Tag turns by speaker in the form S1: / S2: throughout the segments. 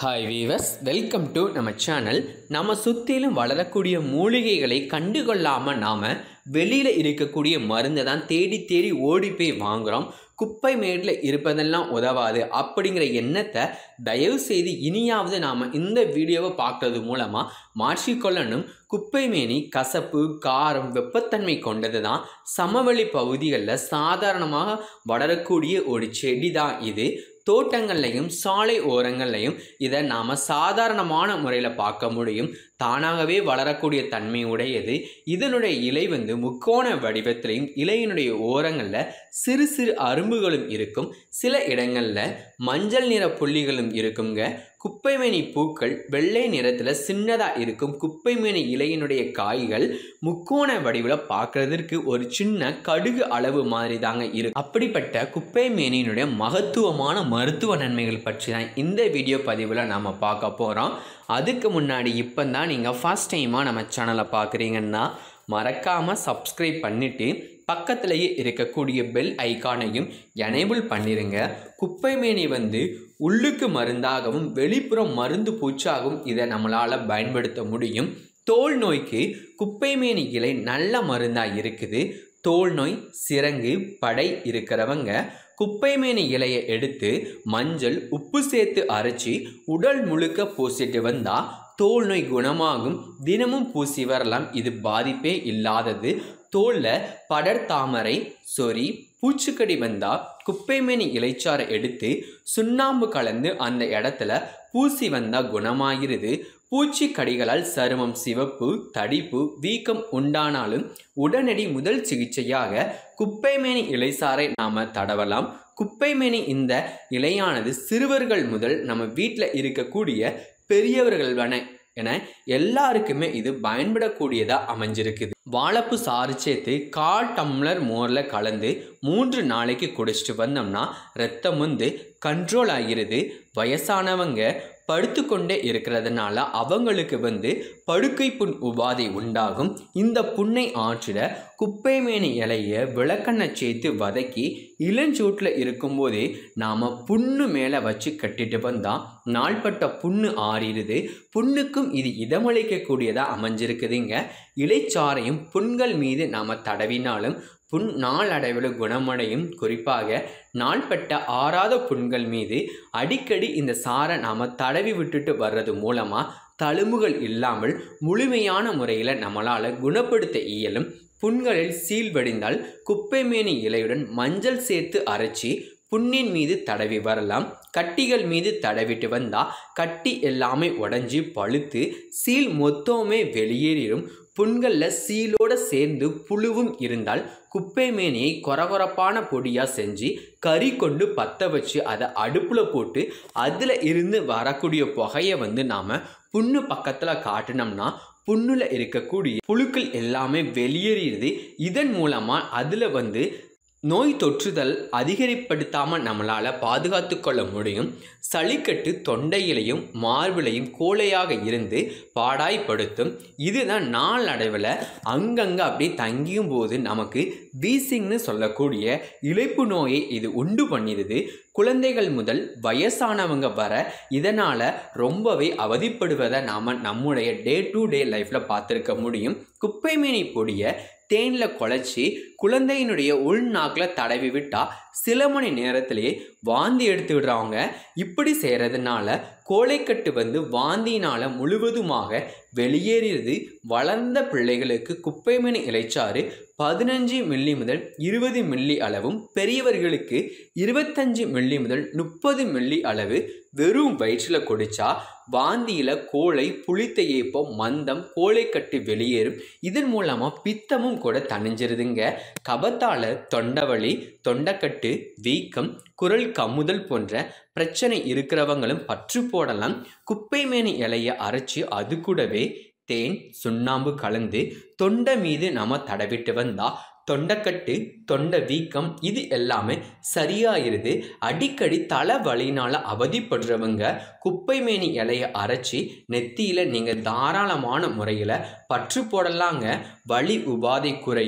S1: Hi viewers welcome to நம்ம channel நம்ம சுற்றிலும் வளரக்கூடிய மூலிகைகளை கண்டுகொள்ளாமல் நாம் வெளியில் இருக்கக்கூடிய மருந்தை தான் தேடி தேடி ஓடி போய் வாங்குகிறோம் குப்பை மேடில் இருப்பதெல்லாம் உதவாது அப்படிங்கிற எண்ணத்தை தயவு செய்து இனியாவது நாம் இந்த வீடியோவை பார்க்கறது மூலமாக மாற்றிக்கொள்ளணும் குப்பை மேனி கசப்பு காரம் வெப்பத்தன்மை கொண்டது தான் சமவெளி பகுதிகளில் சாதாரணமாக வளரக்கூடிய ஒரு செடி தான் இது தோட்டங்கள்லையும் சாலை ஓரங்கள்லையும் இதை நாம் சாதாரணமான முறையில் பார்க்க முடியும் தானாகவே வளரக்கூடிய தன்மை உடையது இதனுடைய இலை வந்து முக்கோண வடிவத்திலையும் இலையினுடைய ஓரங்களில் சிறு சிறு அரும்புகளும் இருக்கும் சில இடங்களில் மஞ்சள் நிற புள்ளிகளும் இருக்குங்க குப்பைமேனி பூக்கள் வெள்ளை நிறத்தில் சின்னதாக இருக்கும் குப்பைமேனி இலையினுடைய காய்கள் முக்கோண வடிவில் பார்க்கறதற்கு ஒரு சின்ன கடுகு அளவு மாதிரி தாங்க இருக்கு அப்படிப்பட்ட குப்பை மேனியினுடைய மகத்துவமான மருத்துவ நன்மைகள் பற்றி தான் இந்த வீடியோ பதிவில் நாம் பார்க்க போகிறோம் அதுக்கு முன்னாடி இப்போ தான் நீங்கள் ஃபஸ்ட் டைமாக நம்ம சேனலை பார்க்குறீங்கன்னா மறக்காமல் சப்ஸ்கிரைப் பண்ணிவிட்டு பக்கத்திலேயே இருக்கக்கூடிய பெல் ஐக்கானையும் எனேபிள் பண்ணிடுங்க குப்பைமேனி வந்து உள்ளுக்கு மருந்தாகவும் வெளிப்புறம் மருந்து பூச்சாகவும் இதை நம்மளால் பயன்படுத்த முடியும் தோல் நோய்க்கு குப்பைமேனி இலை நல்ல மருந்தாக இருக்குது தோல் நோய் சிரங்கு படை இருக்கிறவங்க குப்பைமேனி இலையை எடுத்து மஞ்சள் உப்பு சேர்த்து அரைச்சி உடல் முழுக்க பூசிட்டு வந்தால் தோல் நோய் குணமாகும் தினமும் பூசி வரலாம் இது பாதிப்பே இல்லாதது தோலில் படர் தாமரை சொறி பூச்சிக்கடி வந்தால் குப்பைமேனி இலைச்சாரை எடுத்து சுண்ணாம்பு கலந்து அந்த இடத்துல பூசி வந்தால் குணமாகிறது பூச்சிக்கடிகளால் சருமம் சிவப்பு தடிப்பு வீக்கம் உண்டானாலும் உடனடி முதல் சிகிச்சையாக குப்பைமேனி இலைசாரை நாம் தடவலாம் குப்பைமேனி இந்த இலையானது சிறுவர்கள் முதல் நம்ம வீட்டில் இருக்கக்கூடிய பெரியவர்கள் வன என எல்லாருக்குமே இது பயன்படக்கூடியதாக அமைஞ்சிருக்குது வாழைப்பு சாறு சேர்த்து கால் டம்ளர் மோரில் கலந்து மூன்று நாளைக்கு குடிச்சிட்டு வந்தோம்னா ரத்தம் வந்து கண்ட்ரோல் ஆகிறது வயசானவங்க படுத்துக்கொண்டே இருக்கிறதுனால அவங்களுக்கு வந்து படுக்கை புண் உபாதை உண்டாகும் இந்த புண்ணை ஆற்றிட குப்பைமேனி இலையை விளக்கெண்ணெய் சேர்த்து வதக்கி இளஞ்சூட்டில் இருக்கும்போதே நாம் புண்ணு மேலே வச்சு கட்டிட்டு வந்தால் நாள்பட்ட புண்ணு ஆறிடுது புண்ணுக்கும் இது இதமளிக்கக்கூடியதாக அமைஞ்சிருக்குதுங்க இலைச்சாரையும் புண்கள் மீது நாம் தடவினாலும் புண் நாளடைவில் குணமடையும் குறிப்பாக நாள்பட்ட ஆறாத புண்கள் மீது அடிக்கடி இந்த சாரை நாம் தடவி விட்டுட்டு வர்றது மூலமாக தழும்புகள் இல்லாமல் முழுமையான முறையில் நம்மளால் குணப்படுத்த இயலும் புண்களில் சீல் வடிந்தால் குப்பைமேனி இலையுடன் மஞ்சள் சேர்த்து அரைச்சி புண்ணின் மீது தடவி வரலாம் கட்டிகள் மீது தடவிட்டு வந்தால் கட்டி எல்லாமே உடஞ்சி பழுத்து சீல் மொத்தமே வெளியேறிடும் புண்களில் சீலோடு சேர்ந்து புழுவும் இருந்தால் குப்பை மேனியை கொரகொரப்பான பொடியாக செஞ்சு கறி கொண்டு பற்ற வச்சு அதை அடுப்பில் போட்டு அதில் இருந்து வரக்கூடிய புகையை வந்து நாம் புண்ணு பக்கத்தில் காட்டினோம்னா புண்ணில் இருக்கக்கூடிய புழுக்கள் எல்லாமே வெளியேறிடுது இதன் மூலமாக அதில் வந்து நோய் தொற்றுதல் அதிகரிப்படுத்தாமல் நம்மளால் பாதுகாத்து கொள்ள முடியும் சளிக்கட்டு தொண்டையிலையும் மார்பிலையும் கோழையாக இருந்து பாடாய்ப்படுத்தும் இதுதான் நாளடைவில் அங்கங்கே அப்படியே தங்கியும் போது நமக்கு வீசிங்னு சொல்லக்கூடிய இழைப்பு நோயை இது உண்டு பண்ணிடுது குழந்தைகள் முதல் வயசானவங்க வர இதனால் ரொம்பவே அவதிப்படுவதை நாம் நம்முடைய டே டு டே லைஃப்பில் பார்த்துருக்க முடியும் குப்பைமேனி பொடியை தேனில் குழச்சி குழந்தையினுடைய உள்நாக்கில் தடவி விட்டால் சில மணி நேரத்திலேயே வாந்தி எடுத்து விடுறவங்க இப்படி செய்கிறதுனால கோழைக்கட்டு வந்து வாந்தியினால் முழுவதுமாக வெளியேறியது வளர்ந்த பிள்ளைகளுக்கு குப்பைமணி இலைச்சாறு பதினஞ்சு மில்லி முதல் இருபது மில்லி அளவும் பெரியவர்களுக்கு இருபத்தஞ்சு மில்லி முதல் முப்பது மில்லி அளவு வெறும் வயிற்றில் குடித்தா வாந்தியில் கோழை புளித்த ஏப்பம் மந்தம் கோழைக்கட்டு வெளியேறும் இதன் மூலமாக பித்தமும் கூட தணிஞ்சிருதுங்க கபத்தால் தொண்டவலி தொண்டைக்கட்டு வீக்கம் குரல் கம்முதல் போன்ற பிரச்சனை இருக்கிறவங்களும் பற்று போடலாம் குப்பைமேனி இலையை அரைச்சி அது கூடவே தேன் சுண்ணாம்பு கலந்து தொண்டை மீது நம்ம தடவிட்டு வந்தால் தொண்டைக்கட்டு தொண்டை வீக்கம் இது எல்லாமே சரியாயிருது அடிக்கடி தலை வலினால் அவதிப்படுறவங்க குப்பைமேனி இலையை அரைச்சி நெத்தியில் நீங்கள் தாராளமான முறையில் பற்று போடலாங்க வலி உபாதை குறையும்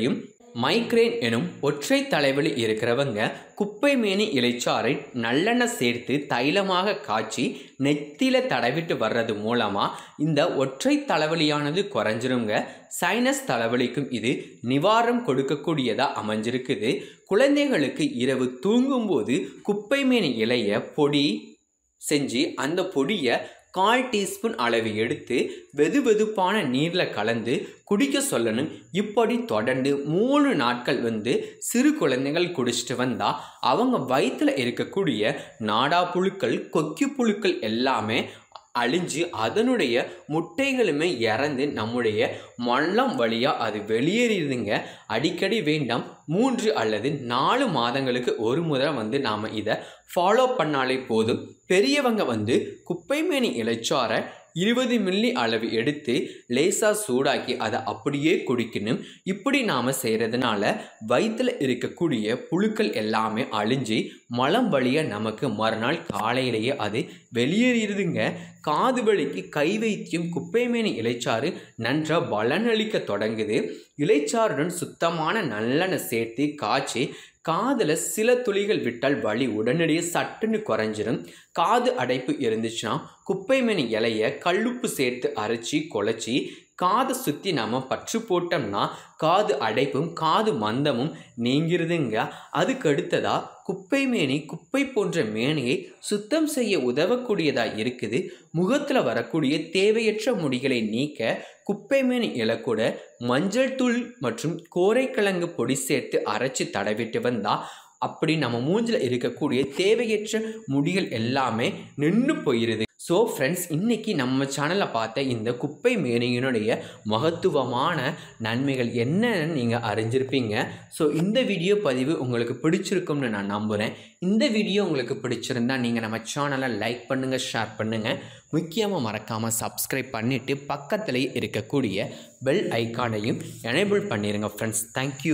S1: மைக்ரேன் எனும் ஒற்றை தலைவலி இருக்கிறவங்க குப்பை மேனி இலைச்சாறை நல்லெண்ணெய் சேர்த்து தைலமாக காய்ச்சி நெத்தில தடவிட்டு வர்றது மூலமாக இந்த ஒற்றை தலைவலியானது குறைஞ்சிருங்க சைனஸ் தலைவலிக்கும் இது நிவாரணம் கொடுக்கக்கூடியதாக அமைஞ்சிருக்குது குழந்தைகளுக்கு இரவு தூங்கும்போது குப்பை மேனி இலைய பொடி செஞ்சு அந்த பொடியை கால் டீஸ்பூன் அளவு எடுத்து வெது வெதுப்பான நீரில் கலந்து குடிக்க சொல்லணும் இப்படி தொடர்ந்து மூணு நாட்கள் வந்து சிறு குழந்தைகள் குடிச்சிட்டு வந்தால் அவங்க வயிற்றில் இருக்கக்கூடிய நாடா புழுக்கள் கொக்கி புழுக்கள் எல்லாமே அழிஞ்சு அதனுடைய முட்டைகளுமே இறந்து நம்முடைய மல்லம் வழியாக அது வெளியேறிடுதுங்க அடிக்கடி வேண்டாம் மூன்று அல்லது நாலு மாதங்களுக்கு ஒரு முறை வந்து நாம் இதை ஃபாலோ பண்ணாலே போதும் பெரியவங்க வந்து குப்பைமேனி இலைச்சாரை இருபது மில்லி அளவு எடுத்து லேசாக சூடாக்கி அதை அப்படியே குடிக்கணும் இப்படி நாம் செய்கிறதுனால வயிற்றில் இருக்கக்கூடிய புழுக்கள் எல்லாமே அழிஞ்சு மலம் வழியாக நமக்கு மறுநாள் காலையிலேயே அது வெளியேறிடுதுங்க காது வலிக்கு கை வைத்தியம் குப்பைமேனி இலைச்சாறு நன்றாக பலனளிக்க தொடங்குது இலைச்சாறுடன் சுத்தமான நல்லெண்ணெய் சேர்த்து காய்ச்சி காதில் சில துளிகள் விட்டால் வலி உடனடியே சட்டுன்னு குறைஞ்சிரும் காது அடைப்பு இருந்துச்சுன்னா குப்பைமேனி இலைய கல்லுப்பு சேர்த்து அரைச்சி குழச்சி காதை சுற்றி நம்ம பற்று போட்டோம்னா காது அடைப்பும் காது மந்தமும் நீங்கிறதுங்க அதுக்கு அடுத்ததாக குப்பை மேனி குப்பை போன்ற மேனியை சுத்தம் செய்ய உதவக்கூடியதாக இருக்குது முகத்தில் வரக்கூடிய தேவையற்ற முடிகளை நீக்க குப்பை மேனி இலக்கூட மஞ்சள் தூள் மற்றும் கோரைக்கிழங்கு பொடி சேர்த்து அரைச்சி தடவிட்டு வந்தால் அப்படி நம்ம மூஞ்சில் இருக்கக்கூடிய தேவையற்ற முடிகள் எல்லாமே நின்று போயிருது ஸோ ஃப்ரெண்ட்ஸ் இன்றைக்கி நம்ம சேனலில் பார்த்த இந்த குப்பை மேனியினுடைய மகத்துவமான நன்மைகள் என்னன்னு நீங்கள் அறிஞ்சிருப்பீங்க ஸோ இந்த வீடியோ பதிவு உங்களுக்கு பிடிச்சிருக்கும்னு நான் நம்புகிறேன் இந்த வீடியோ உங்களுக்கு பிடிச்சிருந்தா நீங்கள் நம்ம சேனலை லைக் பண்ணுங்கள் ஷேர் பண்ணுங்கள் முக்கியமாக மறக்காமல் சப்ஸ்கிரைப் பண்ணிவிட்டு பக்கத்துலேயே இருக்கக்கூடிய பெல் ஐக்கானையும் எனேபிள் பண்ணிடுங்க ஃப்ரெண்ட்ஸ் தேங்க்யூ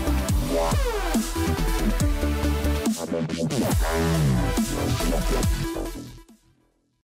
S2: Thank you.